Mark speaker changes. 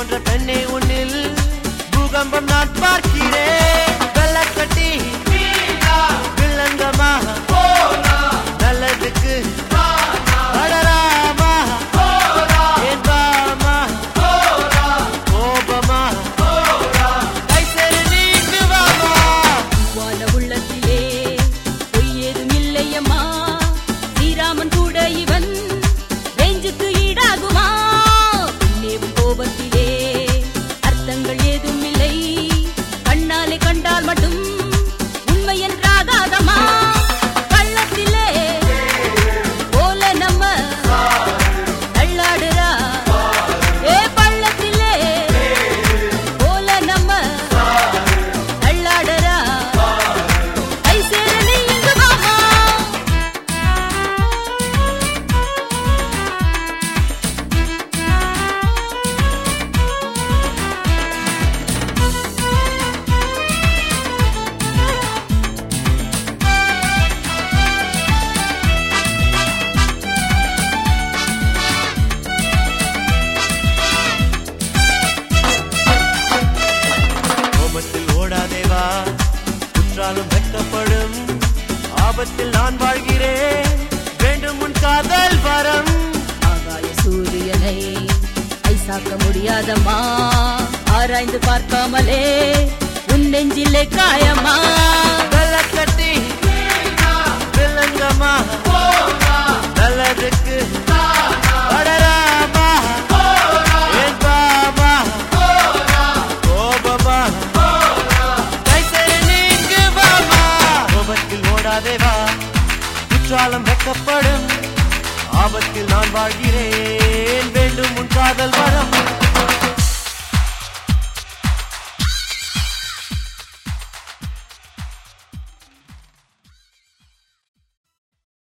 Speaker 1: போன்ற பெண்ணை உன்னில் பூகம்பம் நான் பார்க்கிறேன் வெள்ளக்கட்டி வில்லங்கமா நல்லதுக்கு அடராமா ஏன்பாமா கோபமா கை சேரு நீங்குவாமா
Speaker 2: வாழ உள்ளத்திலே பொய் ஏதும் இல்லையம்மா ஸ்ரீராமன் கூட இவன் நெஞ்சுக்கு ஈடாகுமா புண்ணியவும் கோபத்திலே அர்த்தங்கள் ஏதும் இல்லை கண்ணாலே கண்டால் மட்டும் உண்மை என்றாகாதம்மா கள்ளத்திலே போல நம்ம தள்ளாடுறா ஏ பள்ளத்திலே போல நம்ம தள்ளாடுறா கை சேர நீ இங்கு வாமா
Speaker 1: கோபத்தில் ஓடாதேவா குற்றாலும் வெட்கப்படும் ஆபத்தில் நான் வாழ்கிறேன் வேண்டும் உன் காதல் வரம்
Speaker 2: ஆகாய சூரியனை ஐசாக்க முடியாதம்மா ஆராய்ந்து பார்க்காமலே உன் நெஞ்சிலே காயமா
Speaker 1: வெள்ளக்கட்டி வில்லங்கமா நல்லதுக்கு அடராமா ஏன்பாமா கோபமா கை சேரு நீங்குவாமா கோபத்தில் ஓடாதே வா குற்றாலம் வெட்கப்படும் ஆபத்தில் நான் வாழ்கிறேன் வேண்டும் உன் காதல் வரம்